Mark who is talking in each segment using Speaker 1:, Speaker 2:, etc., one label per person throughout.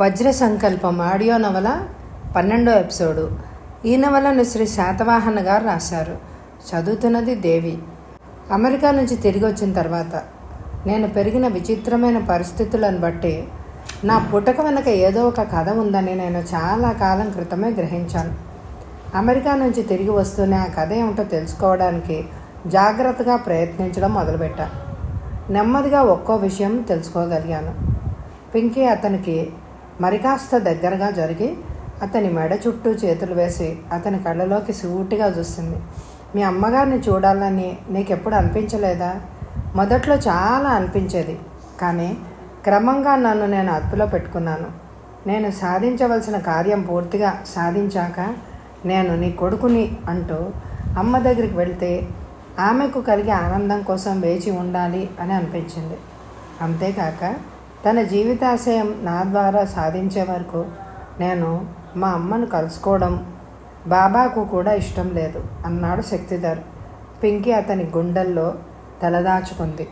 Speaker 1: వజ్ర సంకల్పం ఆడియో నవల పన్నెండో ఎపిసోడు ఈ నవలను శ్రీ శాతవాహన గారు రాశారు చదువుతున్నది దేవి అమెరికా నుంచి తిరిగి వచ్చిన తర్వాత నేను పెరిగిన విచిత్రమైన పరిస్థితులను బట్టి నా పుటక వెనక ఏదో ఒక కథ ఉందని నేను చాలా కాలం క్రితమే గ్రహించాను అమెరికా నుంచి తిరిగి వస్తూనే ఆ కథ ఏమిటో తెలుసుకోవడానికి జాగ్రత్తగా ప్రయత్నించడం మొదలుపెట్టాను నెమ్మదిగా ఒక్కో విషయం తెలుసుకోగలిగాను పింకీ అతనికి మరి కాస్త దగ్గరగా జరిగి అతని మెడ చుట్టూ చేతులు వేసి అతని కళ్ళలోకి సూటిగా చూస్తుంది మీ అమ్మగారిని చూడాలని నీకెప్పుడు అనిపించలేదా మొదట్లో చాలా అనిపించేది కానీ క్రమంగా నన్ను నేను అదుపులో పెట్టుకున్నాను నేను సాధించవలసిన కార్యం పూర్తిగా సాధించాక నేను నీ కొడుకుని అంటూ అమ్మ దగ్గరికి వెళ్తే ఆమెకు కలిగే ఆనందం కోసం వేచి ఉండాలి అని అనిపించింది అంతేకాక తన జీవితాశయం నా ద్వారా సాధించే వరకు నేను మా అమ్మను కలుసుకోవడం బాబాకు కూడా ఇష్టం లేదు అన్నాడు శక్తిధర్ పింకీ అతని గుండెల్లో తలదాచుకుంది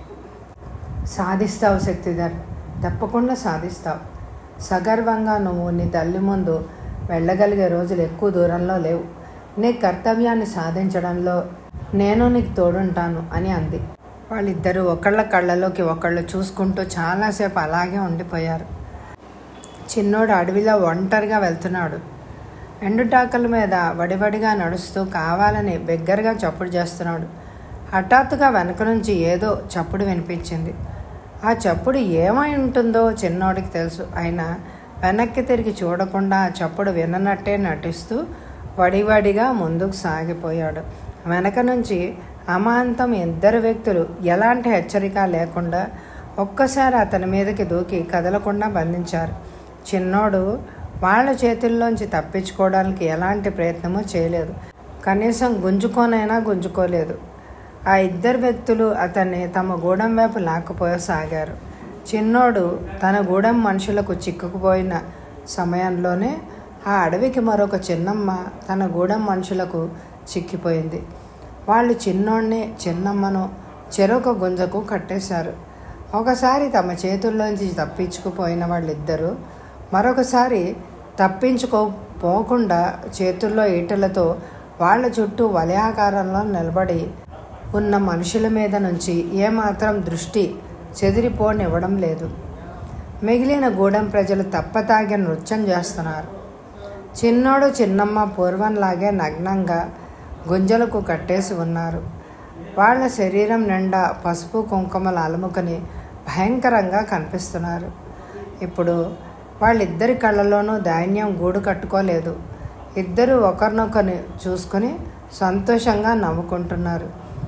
Speaker 1: సాధిస్తావు శక్తిధర్ తప్పకుండా సాధిస్తావు సగర్వంగా నువ్వు నీ తల్లి ముందు వెళ్ళగలిగే రోజులు ఎక్కువ దూరంలో లేవు నీ కర్తవ్యాన్ని సాధించడంలో నేను నీకు తోడుంటాను అని అంది వాళ్ళిద్దరూ ఒకళ్ళ కళ్ళలోకి ఒకళ్ళు చూసుకుంటూ చాలాసేపు అలాగే ఉండిపోయారు చిన్నోడు అడవిలో ఒంటరిగా వెళ్తున్నాడు ఎండుటాకల మీద వడివడిగా నడుస్తూ కావాలని బిగ్గరగా చప్పుడు చేస్తున్నాడు హఠాత్తుగా వెనక నుంచి ఏదో చప్పుడు వినిపించింది ఆ చప్పుడు ఏమై ఉంటుందో చిన్నోడికి తెలుసు అయినా వెనక్కి తిరిగి చూడకుండా ఆ చప్పుడు విననట్టే నటిస్తూ వడివడిగా ముందుకు సాగిపోయాడు వెనక నుంచి అమాంతం ఇద్దరు వ్యక్తులు ఎలాంటి హెచ్చరిక లేకుండా ఒక్కసారి అతని మీదకి దూకి కదలకుండా బంధించారు చిన్నోడు వాళ్ళ చేతుల్లోంచి తప్పించుకోవడానికి ఎలాంటి ప్రయత్నమూ చేయలేదు కనీసం గుంజుకోనైనా గుంజుకోలేదు ఆ ఇద్దరు వ్యక్తులు అతన్ని తమ గూడెం వైపు లాక్కుపోసాగారు చిన్నోడు తన గూడెం మనుషులకు చిక్కుకుపోయిన సమయంలోనే ఆ అడవికి మరొక చిన్నమ్మ తన గూడెం మనుషులకు చిక్కిపోయింది వాళ్ళు చిన్నోడిని చిన్నమ్మను చెరొక గుంజకు కట్టేశారు ఒకసారి తమ చేతుల్లోంచి తప్పించుకుపోయిన వాళ్ళిద్దరూ మరొకసారి తప్పించుకోపోకుండా చేతుల్లో ఈటలతో వాళ్ళ చుట్టూ వలయాకారంలో నిలబడి ఉన్న మనుషుల మీద నుంచి ఏమాత్రం దృష్టి చెదిరిపోనివ్వడం లేదు మిగిలిన గూడెం ప్రజలు తప్పతాగే నృత్యం చేస్తున్నారు చిన్నోడు చిన్నమ్మ పూర్వంలాగే నగ్నంగా గుంజలకు కట్టేసి ఉన్నారు వాళ్ళ శరీరం నిండా పసుపు కుంకుమలు అలుముకొని భయంకరంగా కనిపిస్తున్నారు ఇప్పుడు వాళ్ళిద్దరి కళ్ళలోనూ ధాన్యం గూడు కట్టుకోలేదు ఇద్దరు ఒకరినొకరిని చూసుకుని సంతోషంగా నవ్వుకుంటున్నారు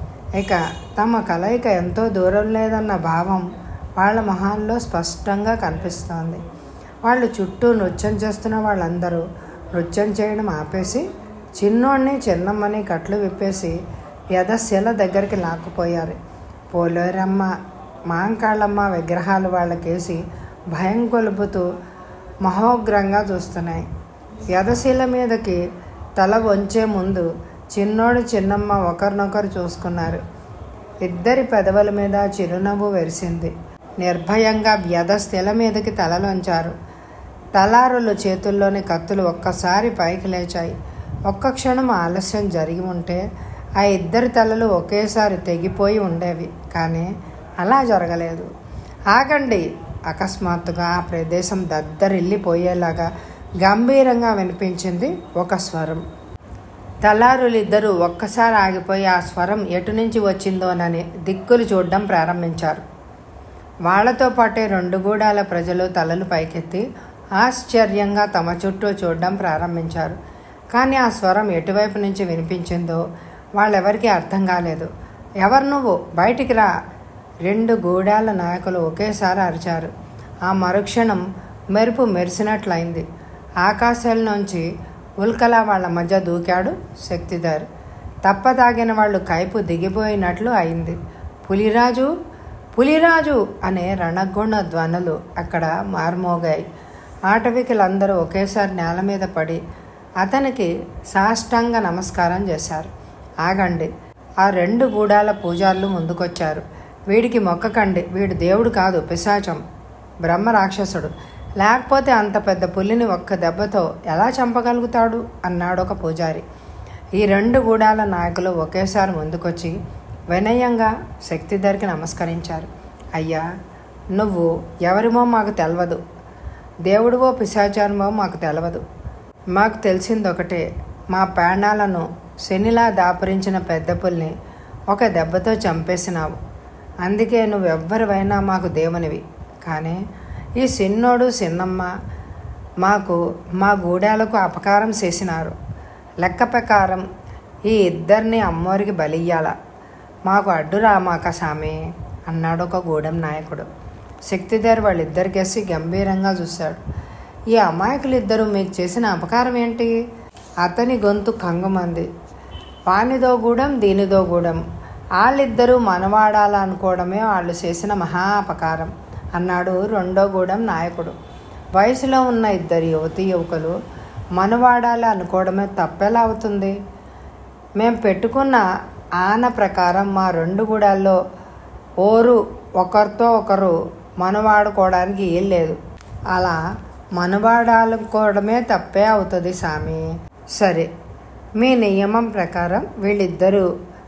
Speaker 1: ఇక తమ కలయిక ఎంతో దూరం లేదన్న భావం వాళ్ళ మొహాల్లో స్పష్టంగా కనిపిస్తోంది వాళ్ళు చుట్టూ నృత్యం చేస్తున్న వాళ్ళందరూ నృత్యం చేయడం ఆపేసి చిన్నోడిని చిన్నమ్మని కట్లు విప్పేసి యథశిల దగ్గరికి లాక్కుపోయారు పోలేరమ్మ మాంకాళ్ళమ్మ విగ్రహాలు వాళ్ళకేసి భయం కొలుపుతూ మహోగ్రంగా చూస్తున్నాయి యథశిల మీదకి తల వంచే ముందు చిన్నోడు చిన్నమ్మ ఒకరినొకరు చూసుకున్నారు ఇద్దరి పెదవుల మీద చిరునవ్వు వెరిసింది నిర్భయంగా వ్యధస్థిల మీదకి తలలోంచారు తలారులు చేతుల్లోని కత్తులు ఒక్కసారి పైకి లేచాయి ఒక్క క్షణం ఆలస్యం జరిగి ఉంటే ఆ ఇద్దరి తలలు ఒకేసారి తెగిపోయి ఉండేవి కానీ అలా జరగలేదు ఆగండి అకస్మాత్తుగా ఆ ప్రదేశం దద్దరిల్లిపోయేలాగా గంభీరంగా వినిపించింది ఒక స్వరం తలారులిద్దరూ ఒక్కసారి ఆగిపోయి ఆ స్వరం ఎటు నుంచి వచ్చిందోనని దిక్కులు చూడడం ప్రారంభించారు వాళ్లతో పాటే రెండు గూడాల ప్రజలు తలలు పైకెత్తి ఆశ్చర్యంగా తమ చుట్టూ చూడడం ప్రారంభించారు కానీ ఆ స్వరం ఎటువైపు నుంచి వినిపించిందో వాళ్ళెవరికీ అర్థం కాలేదు ఎవరు నువ్వు బయటికి రా రెండు గూడాల నాయకులు ఒకేసారి అరిచారు ఆ మరుక్షణం మెరుపు మెరిసినట్లయింది ఆకాశాల్లోంచి ఉల్కలా వాళ్ళ మధ్య దూకాడు శక్తిధర్ తప్పతాగిన వాళ్ళు కైపు దిగిపోయినట్లు అయింది పులిరాజు పులిరాజు అనే రణగుణ ధ్వనులు అక్కడ మార్మోగాయి ఆటవికులందరూ ఒకేసారి నేల మీద పడి అతనికి సాష్టాంగ నమస్కారం చేశారు ఆగండి ఆ రెండు గూడాల పూజారులు ముందుకొచ్చారు వీడికి మొక్కకండి వీడు దేవుడు కాదు పిశాచం బ్రహ్మ రాక్షసుడు లేకపోతే అంత పెద్ద పులిని ఒక్క దెబ్బతో ఎలా చంపగలుగుతాడు అన్నాడు ఒక పూజారి ఈ రెండు గూడాల నాయకులు ఒకేసారి ముందుకొచ్చి వినయంగా శక్తిధర్కి నమస్కరించారు అయ్యా నువ్వు ఎవరిమో మాకు తెలవదు దేవుడివో పిశాచారమో మాకు తెలవదు మాకు తెలిసింది ఒకటే మా ప్రాణాలను శనిలా దాపరించిన పెద్ద పుల్ని ఒక దెబ్బతో చంపేసినావు అందుకే నువ్వెవ్వరివైనా మాకు దేవునివి కానీ ఈ సిన్నోడు సిన్నమ్మ మాకు మా గూడాలకు అపకారం చేసినారు లెక్క ప్రకారం ఈ ఇద్దరిని అమ్మోరికి బలియ్యాల మాకు అడ్డురా మాక సామి అన్నాడు ఒక గూడెం నాయకుడు శక్తిధర్ వాళ్ళిద్దరికేసి గంభీరంగా చూశాడు ఈ అమాయకులు ఇద్దరు మీకు చేసిన అపకారం ఏంటి అతని గొంతు కంగుమంది వానిదో గూడెం దీనిదో గూడెం వాళ్ళిద్దరూ మనవాడాలనుకోవడమే వాళ్ళు చేసిన మహా అపకారం అన్నాడు రెండో గూడెం నాయకుడు వయసులో ఉన్న ఇద్దరు యువతి యువకులు మనవాడాలి అనుకోవడమే తప్పెలా అవుతుంది మేము పెట్టుకున్న ఆన ప్రకారం మా రెండు గూడాల్లో ఓరు ఒకరితో ఒకరు మనవాడుకోవడానికి ఏం లేదు అలా మనవాడాలనుకోవడమే తప్పే అవుతుంది సామి సరే మీ నియమం ప్రకారం వీళ్ళిద్దరూ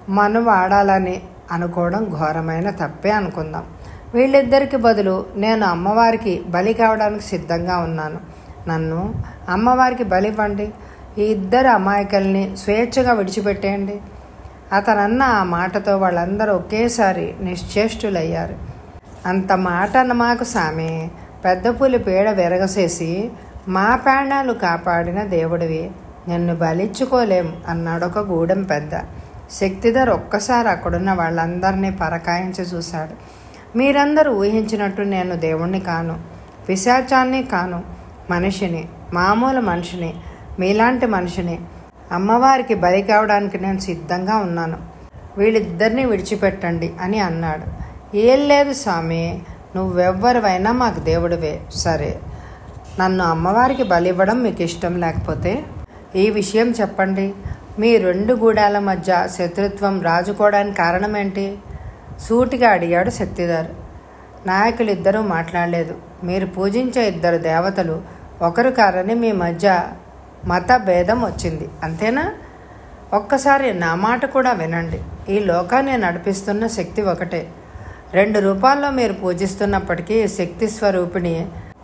Speaker 1: మనవాడాలని అనుకోవడం ఘోరమైన తప్పే అనుకుందాం వీళ్ళిద్దరికి బదులు నేను అమ్మవారికి బలి కావడానికి సిద్ధంగా ఉన్నాను నన్ను అమ్మవారికి బలి ఇవ్వండి ఈ ఇద్దరు అమాయకుల్ని స్వేచ్ఛగా విడిచిపెట్టేయండి అతనన్న ఆ మాటతో వాళ్ళందరూ ఒకేసారి నిశ్చేష్టులయ్యారు అంత మాట అన్న మాకు సామి పెద్ద పులి పీడ విరగసేసి మా ప్రాణాలు కాపాడిన దేవుడివి నిన్ను బలిచ్చుకోలేం అన్నాడు ఒక గూడెం పెద్ద శక్తిధర్ ఒక్కసారి అక్కడున్న వాళ్ళందరినీ పరకాయించి చూశాడు మీరందరూ ఊహించినట్టు నేను దేవుణ్ణి కాను పిశాచాన్ని కాను మనిషిని మామూలు మనిషిని మీలాంటి మనిషిని అమ్మవారికి బలి కావడానికి నేను సిద్ధంగా ఉన్నాను వీళ్ళిద్దరిని విడిచిపెట్టండి అని అన్నాడు ఏం లేదు స్వామి నువ్వెవ్వరివైనా మాకు దేవుడివే సరే నన్ను అమ్మవారికి బలి ఇవ్వడం మీకు ఇష్టం లేకపోతే ఈ విషయం చెప్పండి మీ రెండు గూడాల మధ్య శత్రుత్వం రాజుకోవడానికి కారణం ఏంటి సూటిగా అడిగాడు శక్తిధర్ నాయకులు ఇద్దరూ మాట్లాడలేదు మీరు పూజించే ఇద్దరు దేవతలు ఒకరు కారని మీ మధ్య మత భేదం వచ్చింది అంతేనా ఒక్కసారి నా మాట కూడా వినండి ఈ లోకాన్ని నడిపిస్తున్న శక్తి ఒకటే రెండు రూపాల్లో మీరు పూజిస్తున్నప్పటికీ శక్తి స్వరూపిణి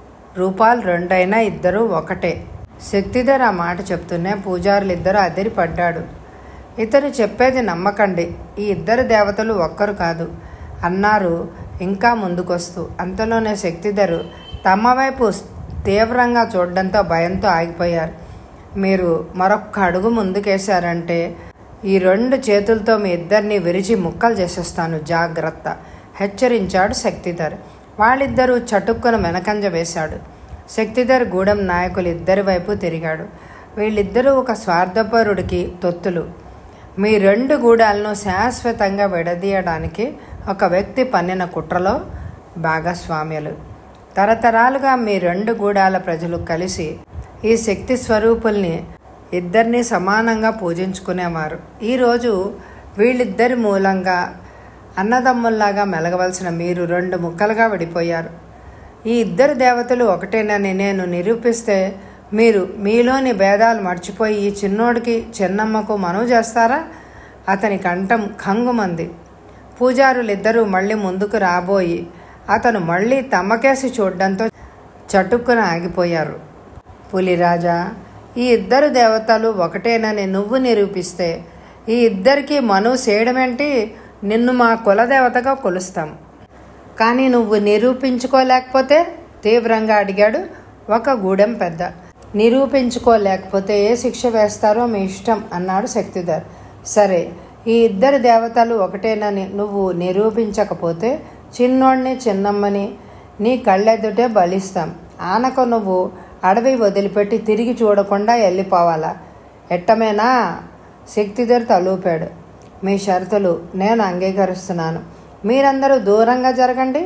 Speaker 1: రూపాలు రెండైనా ఇద్దరు ఒకటే శక్తిధర్ ఆ మాట చెప్తూనే పూజారులు ఇద్దరు అదిరి పడ్డాడు ఇతను చెప్పేది నమ్మకండి ఈ ఇద్దరు దేవతలు ఒక్కరు కాదు అన్నారు ఇంకా ముందుకొస్తూ అంతలోనే శక్తిధరు తమ వైపు తీవ్రంగా చూడడంతో భయంతో ఆగిపోయారు మీరు మరొక్క అడుగు ముందుకేశారంటే ఈ రెండు చేతులతో మీ ఇద్దరిని విరిచి ముక్కలు చేసేస్తాను జాగ్రత్త హెచ్చరించాడు శక్తిధర్ వాళ్ళిద్దరూ చటుక్కున వెనకంజ వేశాడు శక్తిధర్ గూడెం నాయకులు ఇద్దరి వైపు తిరిగాడు వీళ్ళిద్దరూ ఒక స్వార్థపరుడికి తొత్తులు మీ రెండు గూడాలను శాశ్వతంగా విడదీయడానికి ఒక వ్యక్తి పన్నిన కుట్రలో భాగస్వామ్యులు తరతరాలుగా మీ రెండు గూడాల ప్రజలు కలిసి ఈ శక్తి స్వరూపుల్ని ఇద్దరిని సమానంగా పూజించుకునేవారు ఈరోజు వీళ్ళిద్దరి మూలంగా అన్నదమ్ముల్లాగా మెలగవలసిన మీరు రెండు ముక్కలుగా విడిపోయారు ఈ ఇద్దరు దేవతలు ఒకటేనని నేను నిరూపిస్తే మీరు మీలోని భేదాలు మర్చిపోయి ఈ చిన్నోడికి చిన్నమ్మకు మనవి చేస్తారా అతని కంఠం కంగుమంది పూజారులిద్దరూ మళ్ళీ ముందుకు రాబోయి అతను మళ్ళీ తమ్మకేసి చూడడంతో చటుక్కున ఆగిపోయారు పులిరాజా ఈ ఇద్దరు దేవతలు ఒకటేనని నువ్వు నిరూపిస్తే ఈ ఇద్దరికి మనువు చేయడమేంటి నిన్ను మా కులదేవతగా కొలుస్తాం కానీ నువ్వు నిరూపించుకోలేకపోతే తీవ్రంగా అడిగాడు ఒక గూడెం పెద్ద నిరూపించుకోలేకపోతే ఏ శిక్ష వేస్తారో మీ ఇష్టం అన్నాడు శక్తిధర్ సరే ఈ ఇద్దరు దేవతలు ఒకటేనని నువ్వు నిరూపించకపోతే చిన్నోడిని చిన్నమ్మని నీ కళ్ళెదుటే బలిస్తాం ఆనక నువ్వు అడవి వదిలిపెట్టి తిరిగి చూడకుండా వెళ్ళిపోవాలా ఎట్టమేనా శక్తిధర్ తలూపాడు మీ షరతులు నేను అంగీకరిస్తున్నాను మీరందరూ దూరంగా జరగండి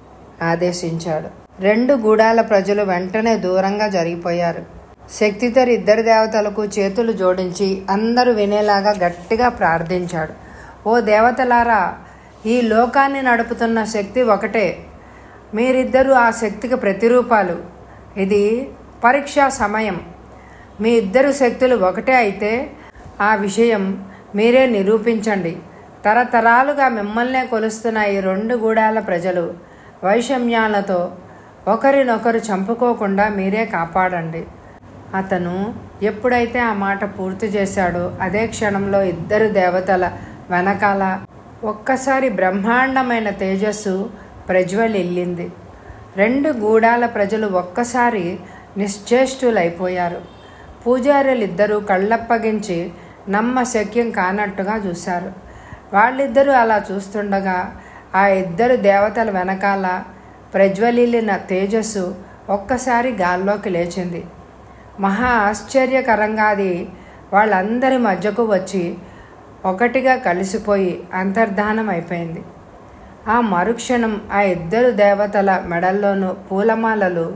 Speaker 1: ఆదేశించాడు రెండు గూడాల ప్రజలు వెంటనే దూరంగా జరిగిపోయారు శక్తిధర్ ఇద్దరు దేవతలకు చేతులు జోడించి అందరూ వినేలాగా గట్టిగా ప్రార్థించాడు ఓ దేవతలారా ఈ లోకాన్ని నడుపుతున్న శక్తి ఒకటే మీరిద్దరూ ఆ శక్తికి ప్రతిరూపాలు ఇది పరీక్షా సమయం మీ ఇద్దరు శక్తులు ఒకటే అయితే ఆ విషయం మీరే నిరూపించండి తరతరాలుగా మిమ్మల్నే కొలుస్తున్న ఈ రెండు గూడాల ప్రజలు వైషమ్యాలతో ఒకరినొకరు చంపుకోకుండా మీరే కాపాడండి అతను ఎప్పుడైతే ఆ మాట పూర్తి చేశాడో అదే క్షణంలో ఇద్దరు దేవతల వెనకాల ఒక్కసారి బ్రహ్మాండమైన తేజస్సు ప్రజ్వలిల్లింది రెండు గూడాల ప్రజలు ఒక్కసారి నిశ్చేష్టులైపోయారు పూజారులిద్దరూ కళ్ళప్పగించి నమ్మశక్యం కానట్టుగా చూశారు వాళ్ళిద్దరూ అలా చూస్తుండగా ఆ ఇద్దరు దేవతల వెనకాల ప్రజ్వలిల్లిన తేజస్సు ఒక్కసారి గాల్లోకి లేచింది మహా ఆశ్చర్యకరంగా అది వాళ్ళందరి మధ్యకు వచ్చి ఒకటిగా కలిసిపోయి అంతర్ధానం అయిపోయింది ఆ మరుక్షణం ఆ ఇద్దరు దేవతల మెడల్లోనూ పూలమాలలు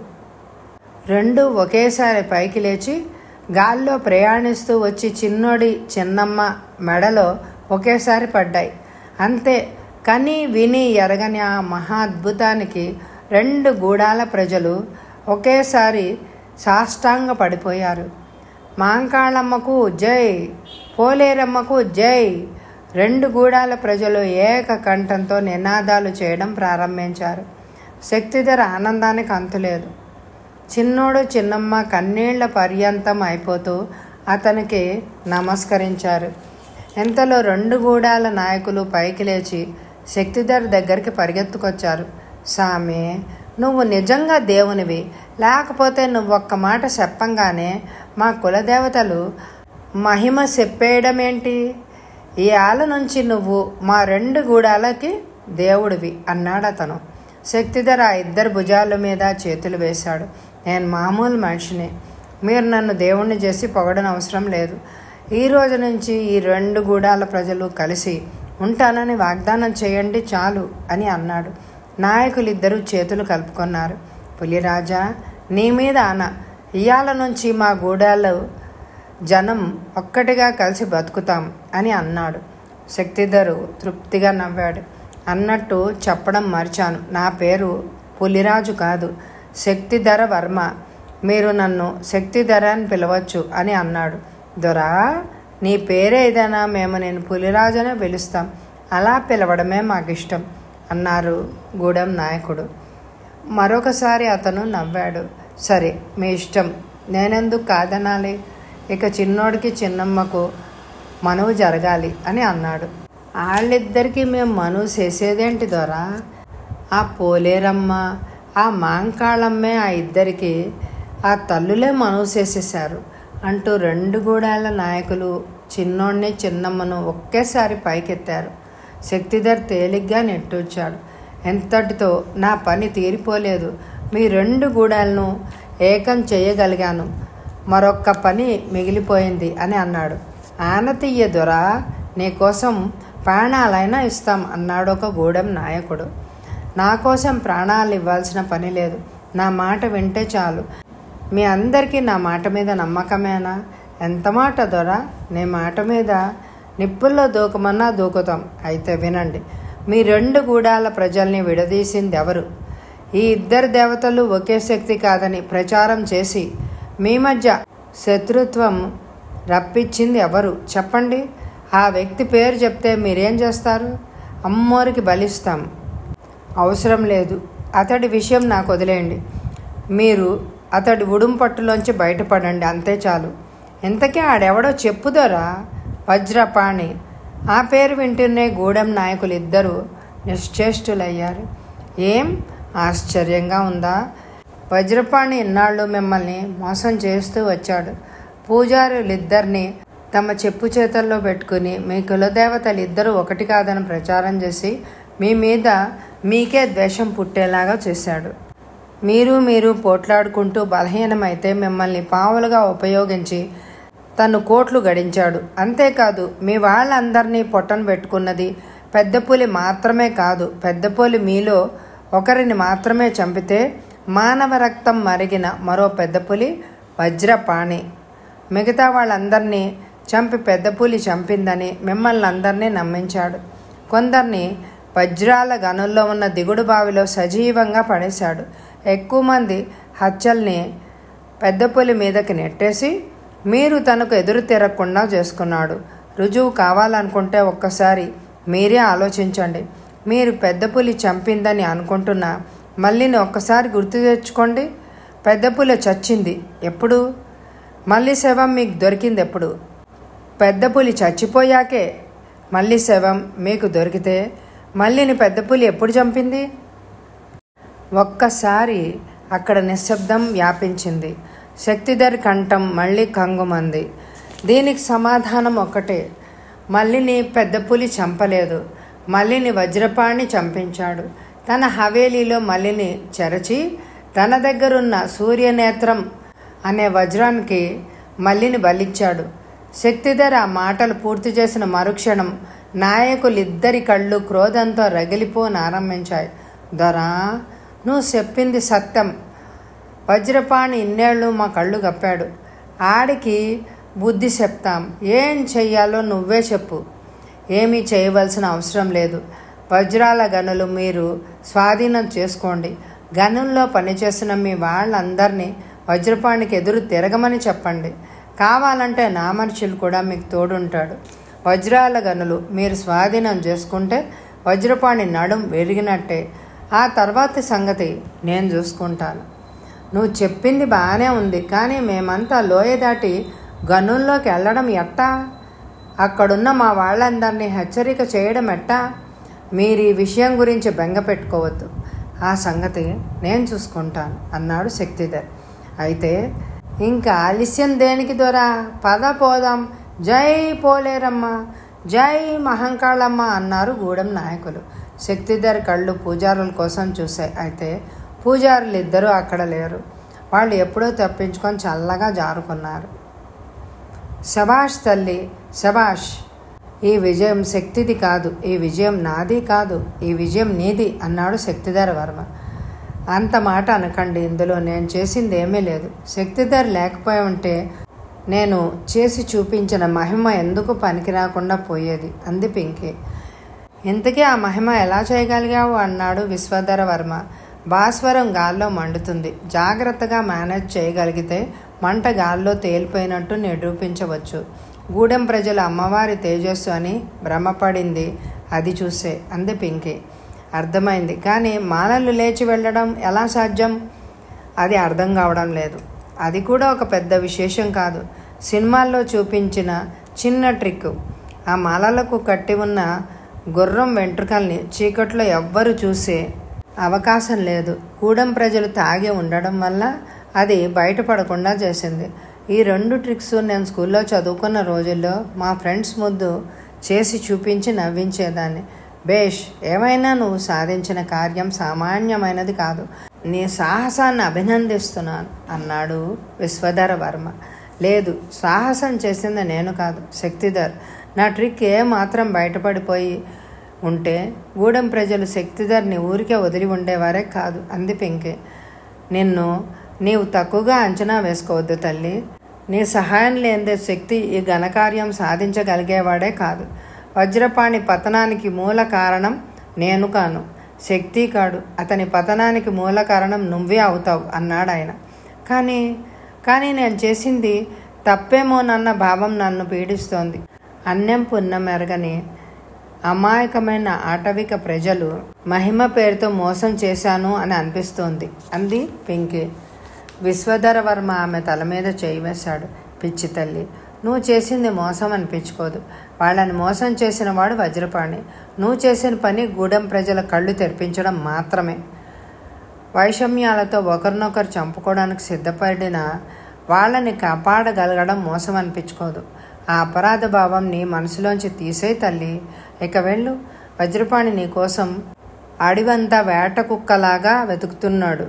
Speaker 1: రెండు ఒకేసారి పైకి లేచి గాల్లో ప్రయాణిస్తూ వచ్చి చిన్నోడి చిన్నమ్మ మెడలో ఒకేసారి పడ్డాయి అంతే కని విని ఎరగని ఆ మహా అద్భుతానికి రెండు గూడాల ప్రజలు ఒకేసారి సాష్టాంగ పడిపోయారు మాంకాళమ్మకు జై పోలేరమ్మకు జై రెండు గూడాల ప్రజలు ఏక కంఠంతో నినాదాలు చేయడం ప్రారంభించారు శక్తిధర ఆనందానికి అంతులేదు చిన్నోడు చిన్నమ్మ కన్నీళ్ల పర్యంతం అయిపోతూ అతనికి నమస్కరించారు ఎంతలో రెండు గూడాల నాయకులు పైకి లేచి శక్తిధర్ దగ్గరికి పరిగెత్తుకొచ్చారు సామి నువ్వు నిజంగా దేవునివి లేకపోతే నువ్వు ఒక్క మాట చెప్పంగానే మా కులదేవతలు మహిమ చెప్పేయడమేంటి ఈ ఆల నుంచి నువ్వు మా రెండు గూడాలకి దేవుడివి అన్నాడు అతను శక్తిధర ఆ ఇద్దరు భుజాల మీద చేతులు వేశాడు నేను మామూలు మనిషిని మీరు నన్ను దేవుణ్ణి చేసి పొగడన అవసరం లేదు ఈ రోజు నుంచి ఈ రెండు గూడాల ప్రజలు కలిసి ఉంటానని వాగ్దానం చేయండి చాలు అని అన్నాడు నాయకులిద్దరూ చేతులు కలుపుకున్నారు పులిరాజా నీ మీద ఆన ఇయాల నుంచి మా గూడాలు జనం ఒక్కటిగా కలిసి బతుకుతాం అని అన్నాడు శక్తిధరు తృప్తిగా నవ్వాడు అన్నట్టు చెప్పడం మర్చాను నా పేరు పులిరాజు కాదు శక్తిధర వర్మ మీరు నన్ను శక్తిధర అని పిలవచ్చు అని అన్నాడు దొరా నీ పేరే ఏదైనా మేము నేను పులిరాజునే పిలుస్తాం అలా పిలవడమే మాకు ఇష్టం అన్నారు గూడెం నాయకుడు మరొకసారి అతను నవ్వాడు సరే మీ ఇష్టం నేనెందుకు కాదనాలి ఇక చిన్నోడికి చిన్నమ్మకు మనువు జరగాలి అని అన్నాడు వాళ్ళిద్దరికీ మేము మనువు చేసేదేంటి దొరా ఆ పోలేరమ్మ ఆ మాంకాళమ్మే ఆ ఇద్దరికి ఆ తల్లులే మనువు చేసేశారు అంటూ రెండు గూడాల నాయకులు చిన్నోడిని చిన్నమ్మను ఒకేసారి పైకెత్తారు శక్తిధర్ తేలిగ్గా నెట్టొచ్చాడు ఎంతటితో నా పని తీరిపోలేదు మీ రెండు గూడాలను ఏకం చేయగలిగాను మరొక్క పని మిగిలిపోయింది అని అన్నాడు ఆనతీయ దొర నీకోసం ప్రాణాలైనా ఇస్తాం అన్నాడు ఒక గూడెం నాయకుడు నా కోసం ప్రాణాలు ఇవ్వాల్సిన పని లేదు నా మాట వింటే చాలు మీ అందరికీ నా మాట మీద నమ్మకమేనా ఎంత మాట దొర నీ మాట మీద నిప్పుల్లో దూకమన్నా దూకుతాం అయితే వినండి మీ రెండు గూడాల ప్రజల్ని విడదీసింది ఎవరు ఈ ఇద్దరు దేవతలు ఒకే శక్తి కాదని ప్రచారం చేసి మీ మధ్య శత్రుత్వం రప్పించింది ఎవరు చెప్పండి ఆ వ్యక్తి పేరు చెప్తే మీరేం చేస్తారు అమ్మోరికి బలిస్తాం అవసరం లేదు అతడి విషయం నాకు వదిలేయండి మీరు అతడి ఉడుంపట్టులోంచి బయటపడండి అంతే చాలు ఇంతకీ ఆడెవడో చెప్పుదోరా వజ్రపాణి ఆ పేరు వింటూనే గూడెం నాయకులు ఇద్దరు నిశ్చేష్టులయ్యారు ఏం ఆశ్చర్యంగా ఉందా వజ్రపాణి ఇన్నాళ్ళు మిమ్మల్ని మోసం చేస్తూ వచ్చాడు పూజారులిద్దరిని తమ చెప్పు చేతల్లో పెట్టుకుని మీ కులదేవతలు ఇద్దరు ఒకటి కాదని ప్రచారం చేసి మీ మీద మీకే ద్వేషం పుట్టేలాగా చేశాడు మీరు మీరు పోట్లాడుకుంటూ బలహీనమైతే మిమ్మల్ని పావులుగా ఉపయోగించి తను కోట్లు గడించాడు అంతేకాదు మీ వాళ్ళందరినీ పొట్టను పెట్టుకున్నది పెద్ద పులి మాత్రమే కాదు పెద్ద పులి మీలో ఒకరిని మాత్రమే చంపితే మానవ రక్తం మరిగిన మరో పెద్ద పులి వజ్రపాణి మిగతా వాళ్ళందరినీ చంపి పెద్ద పులి చంపిందని మిమ్మల్ని అందరినీ నమ్మించాడు కొందరిని వజ్రాల గనుల్లో ఉన్న దిగుడు బావిలో సజీవంగా పడేశాడు ఎక్కువ మంది హత్యల్ని పెద్ద పులి మీదకి నెట్టేసి మీరు తనకు ఎదురు తిరగకుండా చేసుకున్నాడు రుజువు కావాలనుకుంటే ఒక్కసారి మీరే ఆలోచించండి మీరు పెద్ద పులి చంపిందని అనుకుంటున్న మళ్ళీని ఒక్కసారి గుర్తు తెచ్చుకోండి పెద్ద పులి చచ్చింది ఎప్పుడు మళ్ళీ శవం మీకు దొరికింది ఎప్పుడు పెద్ద పులి చచ్చిపోయాకే మళ్ళీ శవం మీకు దొరికితే మళ్ళీని పెద్ద పులి ఎప్పుడు చంపింది ఒక్కసారి అక్కడ నిశ్శబ్దం వ్యాపించింది శక్తిధర్ కంఠం మళ్ళీ కంగుమంది దీనికి సమాధానం ఒకటే మళ్ళీని పెద్ద పులి చంపలేదు మళ్ళీని వజ్రపాణి చంపించాడు తన హవేలీలో మళ్ళీని చెరచి తన దగ్గరున్న సూర్యనేత్రం అనే వజ్రానికి మల్లిని బలిచ్చాడు శక్తిధర్ ఆ మాటలు పూర్తి చేసిన మరుక్షణం నాయకులిద్దరి కళ్ళు క్రోధంతో రగిలిపోనారంభించాయి దొరా నువ్వు చెప్పింది సత్యం వజ్రపాణి ఇన్నేళ్ళు మా కళ్ళు కప్పాడు ఆడికి బుద్ధి చెప్తాం ఏం చెయ్యాలో నువ్వే చెప్పు ఏమీ చేయవలసిన అవసరం లేదు వజ్రాల గనులు మీరు స్వాధీనం చేసుకోండి గనుల్లో పనిచేసిన మీ వాళ్ళందరినీ వజ్రపాణికి ఎదురు తిరగమని చెప్పండి కావాలంటే నా మనుషులు కూడా మీకు తోడుంటాడు వజ్రాల గనులు మీరు స్వాధీనం చేసుకుంటే వజ్రపాణి నడుం విరిగినట్టే ఆ తర్వాతి సంగతి నేను చూసుకుంటాను నువ్వు చెప్పింది బాగానే ఉంది కానీ మేమంతా లోయ దాటి గనుల్లోకి వెళ్ళడం ఎట్టా అక్కడున్న మా వాళ్ళందరినీ హెచ్చరిక చేయడం ఎట్టా మీరు ఈ విషయం గురించి బెంగ పెట్టుకోవద్దు ఆ సంగతి నేను చూసుకుంటాను అన్నాడు శక్తిధర్ అయితే ఇంకా ఆలస్యం దేనికి దొరా పద పోదాం జై పోలేరమ్మ జై మహంకాళమ్మ అన్నారు గూడెం నాయకులు శక్తిధర్ కళ్ళు పూజారుల కోసం చూశాయి అయితే పూజారులు ఇద్దరూ అక్కడ లేరు వాళ్ళు ఎప్పుడో తప్పించుకొని చల్లగా జారుకున్నారు శబాష్ తల్లి శబాష్ ఈ విజయం శక్తిది కాదు ఈ విజయం నాది కాదు ఈ విజయం నీది అన్నాడు శక్తిధర్ వర్మ అంత మాట అనకండి ఇందులో నేను చేసింది ఏమీ లేదు శక్తిధర్ లేకపోయి ఉంటే నేను చేసి చూపించిన మహిమ ఎందుకు పనికి రాకుండా పోయేది అంది పింకీ ఇంతకీ ఆ మహిమ ఎలా చేయగలిగావు అన్నాడు విశ్వధర వర్మ భాస్వరం గాల్లో మండుతుంది జాగ్రత్తగా మేనేజ్ చేయగలిగితే మంట గాల్లో తేలిపోయినట్టు నిరూపించవచ్చు గూడెం ప్రజల అమ్మవారి తేజస్సు అని భ్రమపడింది అది చూసే అంది పింకీ అర్థమైంది కానీ మాలలు లేచి వెళ్ళడం ఎలా సాధ్యం అది అర్థం కావడం లేదు అది కూడా ఒక పెద్ద విశేషం కాదు సినిమాల్లో చూపించిన చిన్న ట్రిక్ ఆ మాలలకు కట్టి ఉన్న గుర్రం వెంట్రుకల్ని చీకట్లో ఎవ్వరు చూసే అవకాశం లేదు గూడెం ప్రజలు తాగి ఉండడం వల్ల అది బయటపడకుండా చేసింది ఈ రెండు ట్రిక్స్ నేను స్కూల్లో చదువుకున్న రోజుల్లో మా ఫ్రెండ్స్ ముద్దు చేసి చూపించి నవ్వించేదాన్ని బేష్ ఏమైనా నువ్వు సాధించిన కార్యం సామాన్యమైనది కాదు నీ సాహసాన్ని అభినందిస్తున్నాను అన్నాడు విశ్వధర వర్మ లేదు సాహసం చేసింది నేను కాదు శక్తిధర్ నా ట్రిక్ ఏ మాత్రం బయటపడిపోయి ఉంటే గూడెం ప్రజలు శక్తిధర్ని ఊరికే వదిలి ఉండేవారే కాదు అంది పెంకే నిన్ను నీవు తక్కువగా అంచనా వేసుకోవద్దు తల్లి నీ సహాయం లేనిదే శక్తి ఈ ఘనకార్యం సాధించగలిగేవాడే కాదు వజ్రపాణి పతనానికి మూల కారణం నేను కాను శక్తి కాడు అతని పతనానికి మూల కారణం నువ్వే అవుతావు అన్నాడు ఆయన కానీ కానీ నేను చేసింది తప్పేమోనన్న భావం నన్ను పీడిస్తోంది అన్నం పుణ్యం ఎరగని అమాయకమైన ఆటవిక ప్రజలు మహిమ పేరుతో మోసం చేశాను అని అనిపిస్తోంది అంది పింకీ విశ్వధర వర్మ ఆమె తల మీద చేయి వేశాడు పిచ్చి తల్లి నువ్వు చేసింది మోసం అనిపించుకోదు వాళ్ళని మోసం చేసిన వాడు వజ్రపాణి నువ్వు చేసిన పని గూడెం ప్రజల కళ్ళు తెరిపించడం మాత్రమే వైషమ్యాలతో ఒకరినొకరు చంపుకోవడానికి సిద్ధపడిన వాళ్ళని కాపాడగలగడం మోసం అనిపించుకోదు ఆ అపరాధ భావం నీ మనసులోంచి తీసే తల్లి ఇక వెళ్ళు వజ్రపాణి నీ కోసం అడివంతా వేట కుక్కలాగా వెతుకుతున్నాడు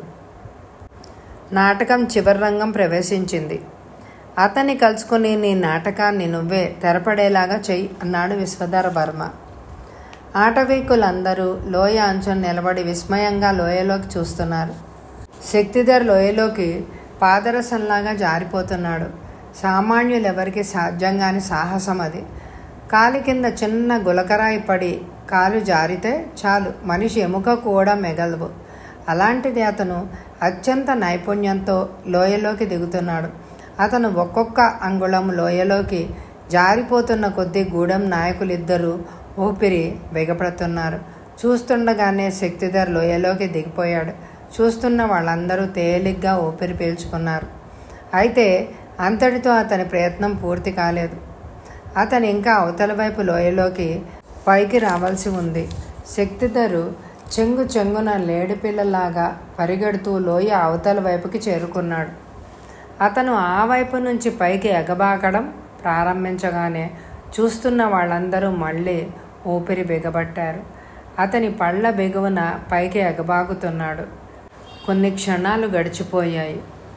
Speaker 1: నాటకం చివరి రంగం ప్రవేశించింది అతన్ని కలుసుకుని నీ నాటకాన్ని నువ్వే తెరపడేలాగా చెయ్యి అన్నాడు విశ్వధర వర్మ ఆటవీకులందరూ లోయ అంచున నిలబడి విస్మయంగా లోయలోకి చూస్తున్నారు శక్తిధర్ లోయలోకి పాదరసంలాగా జారిపోతున్నాడు సామాన్యులెవరికి సాధ్యం కాని సాహసం అది కాలి కింద చిన్న గులకరాయి పడి కాలు జారితే చాలు మనిషి ఎముక కూడా మెగలవు అలాంటిది అతను అత్యంత నైపుణ్యంతో లోయలోకి దిగుతున్నాడు అతను ఒక్కొక్క అంగుళం లోయలోకి జారిపోతున్న కొద్దీ గూడెం నాయకులిద్దరూ ఊపిరి బిగపడుతున్నారు చూస్తుండగానే శక్తిధర్ లోయలోకి దిగిపోయాడు చూస్తున్న వాళ్ళందరూ తేలిగ్గా ఊపిరి పీల్చుకున్నారు అయితే అంతటితో అతని ప్రయత్నం పూర్తి కాలేదు అతను ఇంకా అవతల వైపు లోయలోకి పైకి రావాల్సి ఉంది శక్తిధరు చెంగు చెంగున లేడిపిల్లలాగా పరిగెడుతూ లోయ అవతల వైపుకి చేరుకున్నాడు అతను ఆ వైపు నుంచి పైకి ఎగబాకడం ప్రారంభించగానే చూస్తున్న వాళ్ళందరూ మళ్ళీ ఊపిరి బిగబట్టారు అతని పళ్ళ బిగువన పైకి ఎగబాగుతున్నాడు కొన్ని క్షణాలు గడిచిపోయాయి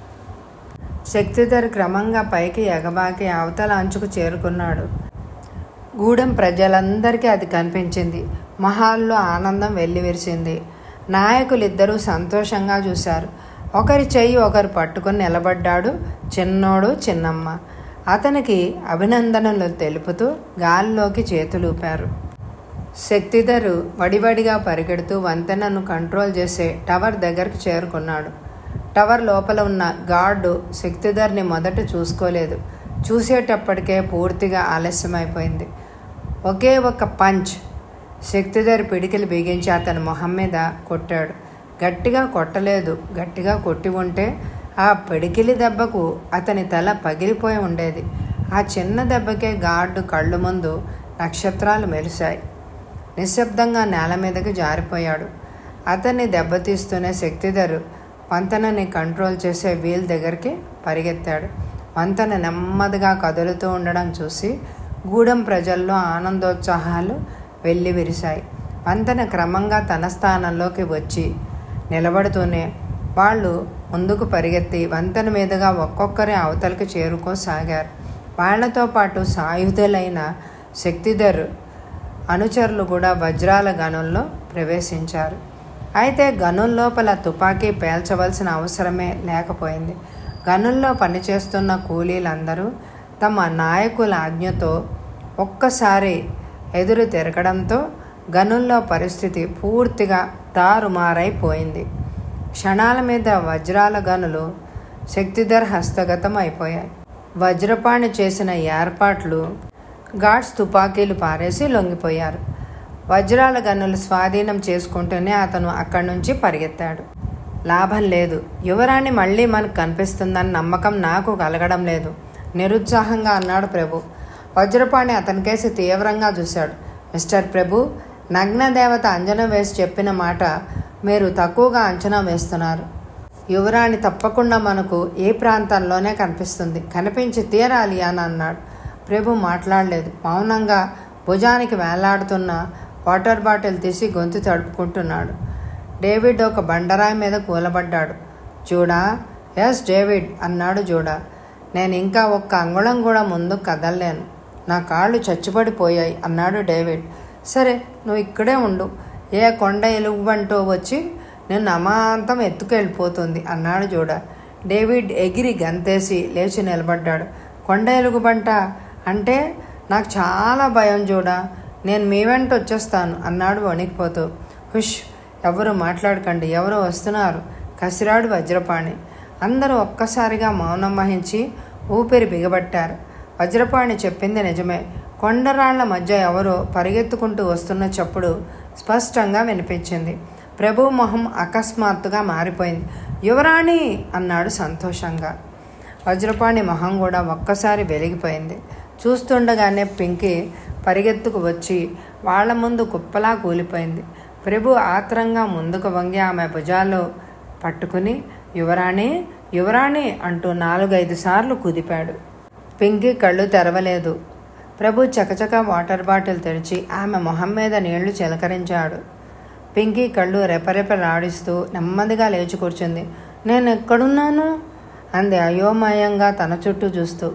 Speaker 1: శక్తిధర్ క్రమంగా పైకి ఎగబాకి అవతల అంచుకు చేరుకున్నాడు గూడెం ప్రజలందరికీ అది కనిపించింది మహాల్లో ఆనందం వెల్లివిరిసింది నాయకులిద్దరూ సంతోషంగా చూశారు ఒకరి చెయ్యి ఒకరు పట్టుకొని నిలబడ్డాడు చిన్నోడు చిన్నమ్మ అతనికి అభినందనలు తెలుపుతూ గాలిలోకి చేతులూపారు శక్తిధరు వడివడిగా పరిగెడుతూ వంతెనను కంట్రోల్ చేసే టవర్ దగ్గరకు చేరుకున్నాడు టవర్ లోపల ఉన్న గార్డు శక్తిధర్ని మొదట చూసుకోలేదు చూసేటప్పటికే పూర్తిగా ఆలస్యమైపోయింది ఒకే ఒక పంచ్ శక్తిధర్ పిడికిలు బిగించి అతని మొహం మీద కొట్టాడు గట్టిగా కొట్టలేదు గట్టిగా కొట్టి ఉంటే ఆ పిడికిలి దెబ్బకు అతని తల పగిలిపోయి ఉండేది ఆ చిన్న దెబ్బకే గార్డు కళ్ళు ముందు నక్షత్రాలు మెరిశాయి నిశ్శబ్దంగా నేల మీదకి జారిపోయాడు అతన్ని దెబ్బతీస్తూనే శక్తిధరు వంతెనని కంట్రోల్ చేసే వీల్ దగ్గరికి పరిగెత్తాడు వంతెన నెమ్మదిగా కదులుతూ ఉండడం చూసి గూడెం ప్రజల్లో ఆనందోత్సాహాలు వెళ్ళి విరిశాయి వంతెన క్రమంగా తన స్థానంలోకి వచ్చి నిలబడుతూనే వాళ్ళు ముందుకు పరిగెత్తి వంతెన మీదుగా ఒక్కొక్కరి అవతలకి చేరుకోసాగారు వాళ్లతో పాటు సాయుధులైన శక్తిధర్ అనుచరులు కూడా వజ్రాల గనుల్లో ప్రవేశించారు అయితే గనుల లోపల తుపాకీ పేల్చవలసిన అవసరమే లేకపోయింది గనుల్లో పనిచేస్తున్న కూలీలందరూ తమ నాయకుల ఆజ్ఞతో ఒక్కసారి ఎదురు తిరగడంతో గనుల్లో పరిస్థితి పూర్తిగా తారుమారైపోయింది క్షణాల మీద వజ్రాల గనులు శక్తిధర్ హస్తగతం అయిపోయాయి వజ్రపాణి చేసిన ఏర్పాట్లు గాడ్స్ తుపాకీలు పారేసి లొంగిపోయారు వజ్రాల గన్నులు స్వాధీనం చేసుకుంటూనే అతను అక్కడి నుంచి పరిగెత్తాడు లాభం లేదు యువరాణి మళ్ళీ మనకు కనిపిస్తుందని నమ్మకం నాకు కలగడం లేదు నిరుత్సాహంగా అన్నాడు ప్రభు వజ్రపాణి అతనికేసి తీవ్రంగా చూశాడు మిస్టర్ ప్రభు నగ్న దేవత అంజనం వేసి చెప్పిన మాట మీరు తక్కువగా అంచనా వేస్తున్నారు యువరాణి తప్పకుండా మనకు ఏ ప్రాంతంలోనే కనిపిస్తుంది కనిపించి తీరాలి అని అన్నాడు ప్రభు మాట్లాడలేదు మౌనంగా భుజానికి వేలాడుతున్న వాటర్ బాటిల్ తీసి గొంతు తడుపుకుంటున్నాడు డేవిడ్ ఒక బండరాయి మీద కూలబడ్డాడు చూడా ఎస్ డేవిడ్ అన్నాడు జూడా నేను ఇంకా ఒక్క అంగుళం కూడా ముందు కదలలేను నా కాళ్ళు చచ్చుబడిపోయాయి అన్నాడు డేవిడ్ సరే నువ్వు ఇక్కడే ఉండు ఏ కొండ ఎలుగుబంటో వచ్చి నిన్ను అమాంతం ఎత్తుకెళ్ళిపోతుంది అన్నాడు జూడ డేవిడ్ ఎగిరి గంతేసి లేచి నిలబడ్డాడు కొండ ఎలుగుబంట అంటే నాకు చాలా భయం చూడ నేను మీ వెంట వచ్చేస్తాను అన్నాడు వణికిపోతూ హుష్ ఎవరు మాట్లాడకండి ఎవరు వస్తున్నారు కసిరాడు వజ్రపాణి అందరూ ఒక్కసారిగా మౌనం వహించి ఊపిరి బిగబట్టారు వజ్రపాణి చెప్పింది నిజమే కొండరాళ్ల మధ్య ఎవరో పరిగెత్తుకుంటూ వస్తున్న చప్పుడు స్పష్టంగా వినిపించింది ప్రభు మొహం అకస్మాత్తుగా మారిపోయింది యువరాణి అన్నాడు సంతోషంగా వజ్రపాణి మొహం కూడా ఒక్కసారి వెలిగిపోయింది చూస్తుండగానే పింకి పరిగెత్తుకు వచ్చి వాళ్ళ ముందు కుప్పలా కూలిపోయింది ప్రభు ఆత్రంగా ముందుకు వంగి ఆమె భుజాలు పట్టుకుని యువరాణి యువరాణి అంటూ నాలుగైదు సార్లు కుదిపాడు పింకి కళ్ళు తెరవలేదు ప్రభు చకచక వాటర్ బాటిల్ తెరిచి ఆమె మొహం మీద నీళ్లు చిలకరించాడు పింకీ కళ్ళు రెపరెపలాడిస్తూ నెమ్మదిగా లేచి కూర్చుంది నేను ఎక్కడున్నాను అంది అయోమయంగా తన చుట్టూ చూస్తూ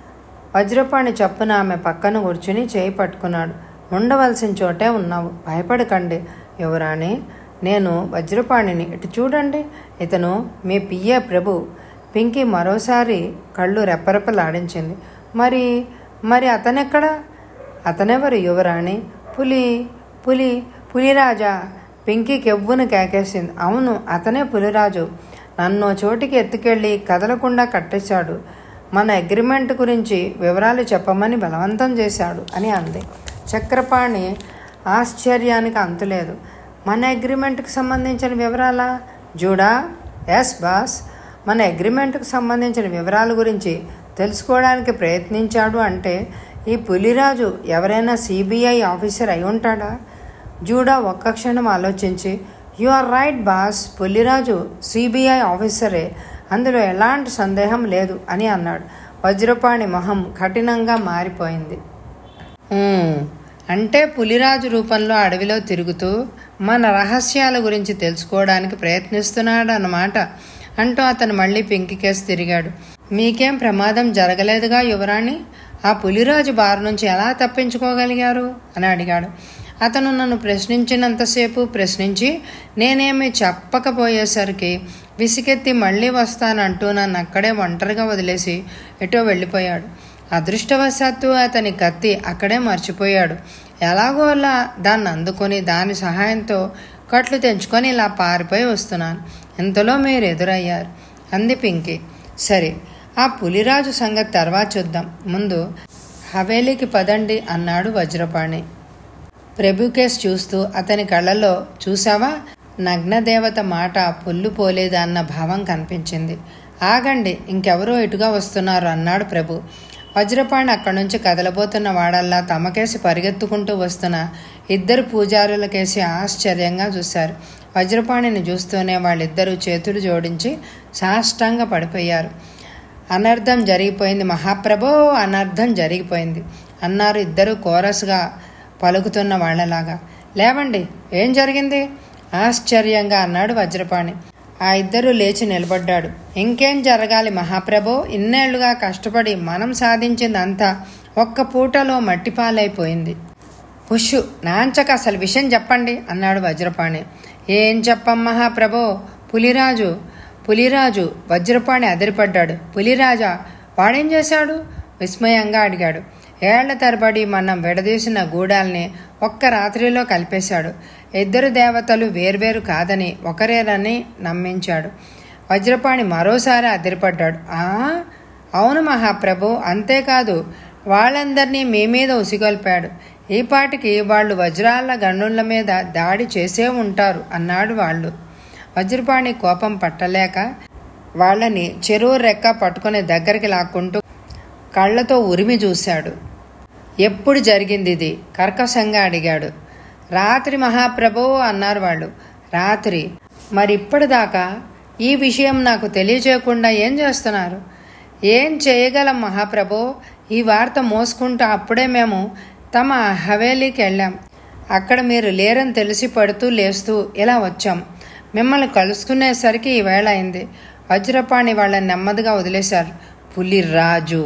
Speaker 1: వజ్రపాణి చప్పున ఆమె పక్కన కూర్చుని చేయి పట్టుకున్నాడు ఉండవలసిన చోటే ఉన్నావు భయపడకండి యువరాణి నేను వజ్రపాణిని ఇటు చూడండి ఇతను మీ పియ్యే ప్రభు పింకీ మరోసారి కళ్ళు రెప్పరెప్పలాడించింది మరి మరి అతనెక్కడా అతనెవరు యువరాణి పులి పులి పులిరాజా పింకీ కెవ్వున కేకేసింది అవును అతనే పులిరాజు నన్ను చోటికి ఎత్తుకెళ్ళి కదలకుండా కట్టేశాడు మన అగ్రిమెంట్ గురించి వివరాలు చెప్పమని బలవంతం చేశాడు అని అంది చక్రపాణి ఆశ్చర్యానికి అంతులేదు మన అగ్రిమెంట్కి సంబంధించిన వివరాలా జూడా ఎస్ బాస్ మన అగ్రిమెంట్కి సంబంధించిన వివరాల గురించి తెలుసుకోవడానికి ప్రయత్నించాడు అంటే ఈ పులిరాజు ఎవరైనా సిబిఐ ఆఫీసర్ అయి ఉంటాడా జూడా ఒక్క క్షణం ఆలోచించి you are right boss Puliraju CBI ఆఫీసరే అందులో ఎలాంటి సందేహం లేదు అని అన్నాడు వజ్రపాణి మొహం కఠినంగా మారిపోయింది "ఉమ్, అంటే పులిరాజు రూపంలో అడవిలో తిరుగుతూ మన రహస్యాల గురించి తెలుసుకోవడానికి ప్రయత్నిస్తున్నాడు అన్నమాట అంటూ అతను మళ్ళీ పింకికేసి తిరిగాడు మీకేం ప్రమాదం జరగలేదుగా యువరాణి ఆ పులిరాజు బారి నుంచి ఎలా తప్పించుకోగలిగారు అని అడిగాడు అతను నన్ను ప్రశ్నించినంతసేపు ప్రశ్నించి నేనేమి చెప్పకపోయేసరికి విసికెత్తి మళ్ళీ వస్తానంటూ నన్ను అక్కడే ఒంటరిగా వదిలేసి ఎటో వెళ్ళిపోయాడు అదృష్టవశాత్తు అతని కత్తి అక్కడే మర్చిపోయాడు ఎలాగో అలా దాన్ని అందుకొని దాని సహాయంతో కట్లు తెంచుకొని ఇలా పారిపోయి వస్తున్నాను ఇంతలో మీరు ఎదురయ్యారు అంది పింకి సరే ఆ పులిరాజు సంగతి తర్వాత చూద్దాం ముందు హవేలీకి పదండి అన్నాడు వజ్రపాణి ప్రభుకేస్ చూస్తూ అతని కళ్ళలో చూసావా నగ్నదేవత మాట పొల్లు పోలేదా అన్న భావం కనిపించింది ఆగండి ఇంకెవరో ఇటుగా వస్తున్నారు అన్నాడు ప్రభు వజ్రపాణి అక్కడి నుంచి కదలబోతున్న వాడల్లా తమకేసి పరిగెత్తుకుంటూ వస్తున్న ఇద్దరు పూజారులకేసి ఆశ్చర్యంగా చూశారు వజ్రపాణిని చూస్తూనే వాళ్ళిద్దరూ చేతులు జోడించి సాష్టాంగ పడిపోయారు అనర్థం జరిగిపోయింది మహాప్రభో అనర్థం జరిగిపోయింది అన్నారు ఇద్దరు కోరస్గా పలుకుతున్న వాళ్ళలాగా లేవండి ఏం జరిగింది ఆశ్చర్యంగా అన్నాడు వజ్రపాణి ఆ ఇద్దరు లేచి నిలబడ్డాడు ఇంకేం జరగాలి మహాప్రభో ఇన్నేళ్లుగా కష్టపడి మనం సాధించిందంతా ఒక్క పూటలో మట్టిపాలైపోయింది హుషు నాంచక అసలు విషయం చెప్పండి అన్నాడు వజ్రపాణి ఏం చెప్పం మహాప్రభో పులిరాజు పులిరాజు వజ్రపాణి అదిరిపడ్డాడు పులిరాజా వాడేం చేశాడు విస్మయంగా అడిగాడు ఏళ్ల తరబడి మనం విడదీసిన గూడాల్ని ఒక్క రాత్రిలో కలిపేశాడు ఇద్దరు దేవతలు వేర్వేరు కాదని ఒకరేనని నమ్మించాడు వజ్రపాణి మరోసారి అదిరిపడ్డాడు ఆ అవును మహాప్రభు అంతేకాదు వాళ్ళందరినీ మీ మీద ఉసిగొల్పాడు ఈ పాటికి వాళ్ళు వజ్రాల గన్నుల మీద దాడి చేసే ఉంటారు అన్నాడు వాళ్ళు వజ్రపాణి కోపం పట్టలేక వాళ్ళని చెరువు రెక్క పట్టుకుని దగ్గరికి లాక్కుంటూ కళ్ళతో ఉరిమి చూశాడు ఎప్పుడు జరిగింది ఇది కర్కశంగా అడిగాడు రాత్రి మహాప్రభో అన్నారు వాళ్ళు రాత్రి మరి ఇప్పటిదాకా ఈ విషయం నాకు తెలియచేయకుండా ఏం చేస్తున్నారు ఏం చేయగలం మహాప్రభో ఈ వార్త మోసుకుంటూ అప్పుడే మేము తమ హవేలీకి వెళ్ళాం అక్కడ మీరు లేరని తెలిసి పడుతూ లేస్తూ ఇలా వచ్చాం మిమ్మల్ని కలుసుకునేసరికి ఈ వేళ అయింది వజ్రపాణి వాళ్ళని నెమ్మదిగా వదిలేశారు పులి రాజు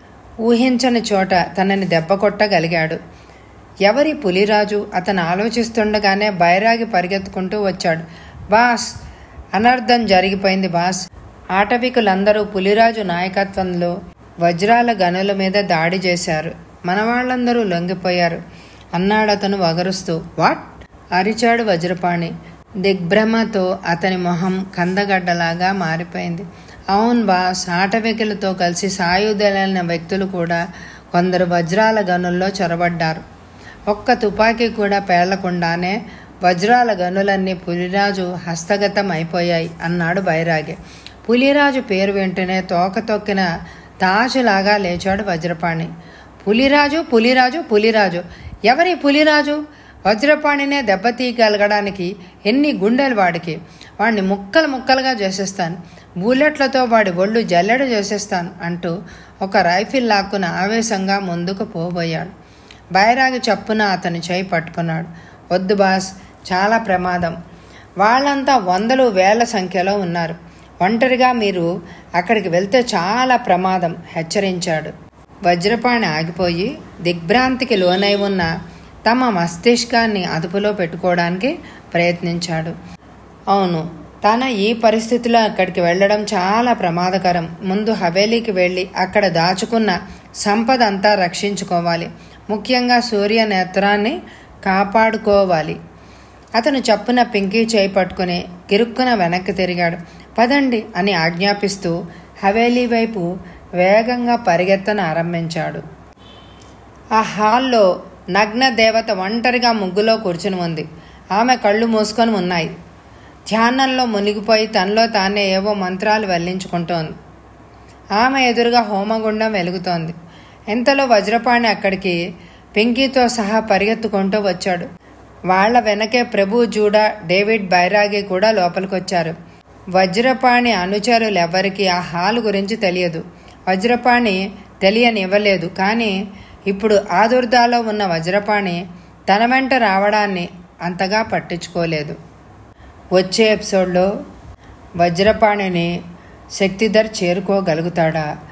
Speaker 1: ఊహించని చోట తనని దెబ్బ కొట్టగలిగాడు ఎవరి పులిరాజు అతను ఆలోచిస్తుండగానే బైరాగి పరిగెత్తుకుంటూ వచ్చాడు బాస్ అనర్థం జరిగిపోయింది బాస్ ఆటవికులందరూ పులిరాజు నాయకత్వంలో వజ్రాల గనుల మీద దాడి చేశారు మన వాళ్ళందరూ లొంగిపోయారు అన్నాడతను వగరుస్తూ వాట్ అరిచాడు వజ్రపాణి దిగ్భ్రమతో అతని మొహం కందగడ్డలాగా మారిపోయింది అవును బాస్ ఆటవికులతో కలిసి సాయుధులైన వ్యక్తులు కూడా కొందరు వజ్రాల గనుల్లో చొరబడ్డారు ఒక్క తుపాకీ కూడా పేలకుండానే వజ్రాల గనులన్నీ పులిరాజు హస్తగతం అయిపోయాయి అన్నాడు బైరాగి పులిరాజు పేరు వెంటనే తోక తొక్కిన తాచులాగా లేచాడు వజ్రపాణి పులిరాజు పులిరాజు పులిరాజు ఎవరి పులిరాజు వజ్రపాణినే దెబ్బతీయగలగడానికి ఎన్ని గుండెలు వాడికి వాడిని ముక్కలు ముక్కలుగా చేసేస్తాను బుల్లెట్లతో వాడి ఒళ్ళు జల్లెడ చేసేస్తాను అంటూ ఒక రైఫిల్ లాక్కున ఆవేశంగా ముందుకు పోబోయాడు బైరాగి చప్పున అతని చేయి పట్టుకున్నాడు వద్దు బాస్ చాలా ప్రమాదం వాళ్ళంతా వందలు వేల సంఖ్యలో ఉన్నారు ఒంటరిగా మీరు అక్కడికి వెళ్తే చాలా ప్రమాదం హెచ్చరించాడు వజ్రపాణి ఆగిపోయి దిగ్భ్రాంతికి లోనై ఉన్న తమ మస్తిష్కాన్ని అదుపులో పెట్టుకోవడానికి ప్రయత్నించాడు అవును తన ఈ పరిస్థితిలో అక్కడికి వెళ్ళడం చాలా ప్రమాదకరం ముందు హవేలీకి వెళ్ళి అక్కడ దాచుకున్న సంపద అంతా రక్షించుకోవాలి ముఖ్యంగా సూర్య నేత్రాన్ని కాపాడుకోవాలి అతను చప్పున పింకీ చేయి పట్టుకుని గిరుక్కున వెనక్కి తిరిగాడు పదండి అని ఆజ్ఞాపిస్తూ హవేలీ వైపు వేగంగా పరిగెత్తన ఆరంభించాడు ఆ హాల్లో నగ్న దేవత ఒంటరిగా ముగ్గులో కూర్చుని ఉంది ఆమె కళ్ళు మూసుకొని ఉన్నాయి ధ్యానంలో మునిగిపోయి తనలో తానే ఏవో మంత్రాలు వెల్లించుకుంటోంది ఆమె ఎదురుగా హోమగుండం వెలుగుతోంది ఇంతలో వజ్రపాణి అక్కడికి పింకీతో సహా పరిగెత్తుకుంటూ వచ్చాడు వాళ్ల వెనకే ప్రభు జూడా డేవిడ్ బైరాగి కూడా లోపలికొచ్చారు వజ్రపాణి అనుచరులెవ్వరికీ ఆ హాలు గురించి తెలియదు వజ్రపాణి తెలియనివ్వలేదు కానీ ఇప్పుడు ఆదుర్దాలో ఉన్న వజ్రపాణి తన వెంట రావడాన్ని అంతగా పట్టించుకోలేదు వచ్చే ఎపిసోడ్లో వజ్రపాణిని శక్తిధర్ చేరుకోగలుగుతాడా